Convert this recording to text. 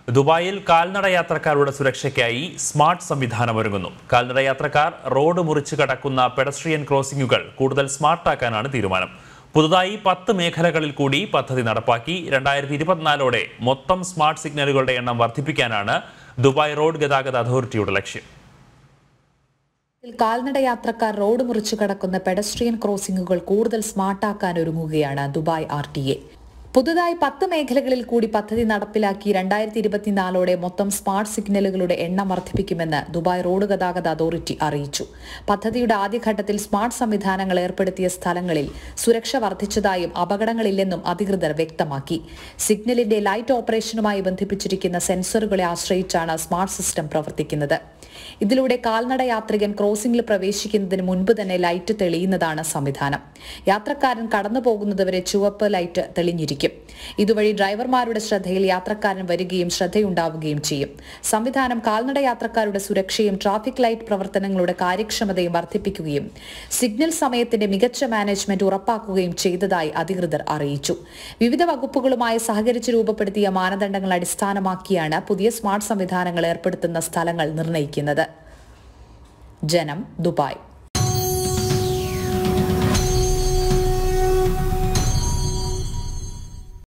ദുബായിൽ കാൽനട യാത്രക്കാരുടെ സുരക്ഷയ്ക്കായി സ്മാർട്ട് സംവിധാനം ഒരുങ്ങുന്നു കാൽനട യാത്രക്കാർ റോഡ് മുറിച്ച് കടക്കുന്ന പെഡസ്ട്രിയൻ ക്രോസിംഗുകൾ കൂടുതൽ സ്മാർട്ടാക്കാനാണ് തീരുമാനം പുതുതായി പത്ത് മേഖലകളിൽ കൂടി പദ്ധതി നടപ്പാക്കി രണ്ടായിരത്തി ഇരുപത്തിനാലോടെ മൊത്തം സ്മാർട്ട് സിഗ്നലുകളുടെ എണ്ണം വർദ്ധിപ്പിക്കാനാണ് ദുബായ് റോഡ് ഗതാഗത അതോറിറ്റിയുടെ ലക്ഷ്യം കാൽനട യാത്രക്കാർ റോഡ് മുറിച്ചു കടക്കുന്ന പെഡസ്ട്രിയൻ ക്രോസിംഗുകൾ കൂടുതൽ സ്മാർട്ടാക്കാൻ ഒരുങ്ങുകയാണ് ദുബായ് ആർ ടി എ പുതുതായി പത്ത് മേഖലകളിൽ കൂടി പദ്ധതി നടപ്പിലാക്കി രണ്ടായിരത്തി ഇരുപത്തിനാലോടെ മൊത്തം സ്മാർട്ട് സിഗ്നലുകളുടെ എണ്ണം വർദ്ധിപ്പിക്കുമെന്ന് ദുബായ് റോഡ് ഗതാഗത അതോറിറ്റി അറിയിച്ചു പദ്ധതിയുടെ ആദ്യഘട്ടത്തിൽ സ്മാർട്ട് സംവിധാനങ്ങൾ ഏർപ്പെടുത്തിയ സ്ഥലങ്ങളിൽ സുരക്ഷ വർദ്ധിച്ചതായും അപകടങ്ങളില്ലെന്നും അധികൃതർ വ്യക്തമാക്കി സിഗ്നലിന്റെ ലൈറ്റ് ഓപ്പറേഷനുമായി ബന്ധിപ്പിച്ചിരിക്കുന്ന സെൻസറുകളെ ആശ്രയിച്ചാണ് സ്മാർട്ട് സിസ്റ്റം പ്രവർത്തിക്കുന്നത് ഇതിലൂടെ കാൽനട യാത്രികൻ ക്രോസിംഗിൽ പ്രവേശിക്കുന്നതിന് മുൻപ് തന്നെ ലൈറ്റ് തെളിയുന്നതാണ് സംവിധാനം യാത്രക്കാരൻ കടന്നു പോകുന്നതുവരെ ചുവപ്പ് ലൈറ്റ് തെളിഞ്ഞിരിക്കും ഇതുവഴി ഡ്രൈവർമാരുടെ ശ്രദ്ധയിൽ യാത്രക്കാരൻ വരികയും ശ്രദ്ധയുണ്ടാവുകയും ചെയ്യും സംവിധാനം കാൽനട യാത്രക്കാരുടെ സുരക്ഷയും ട്രാഫിക് ലൈറ്റ് പ്രവർത്തനങ്ങളുടെ കാര്യക്ഷമതയും വർദ്ധിപ്പിക്കുകയും സിഗ്നൽ സമയത്തിന്റെ മികച്ച മാനേജ്മെന്റ് ഉറപ്പാക്കുകയും ചെയ്തതായി അധികൃതർ അറിയിച്ചു വിവിധ വകുപ്പുകളുമായി സഹകരിച്ച് രൂപപ്പെടുത്തിയ മാനദണ്ഡങ്ങൾ അടിസ്ഥാനമാക്കിയാണ് പുതിയ സ്മാർട്ട് സംവിധാനങ്ങൾ ഏർപ്പെടുത്തുന്ന സ്ഥലങ്ങൾ നിർണ്ണയിക്കുന്നത് ജനം ദുബായ്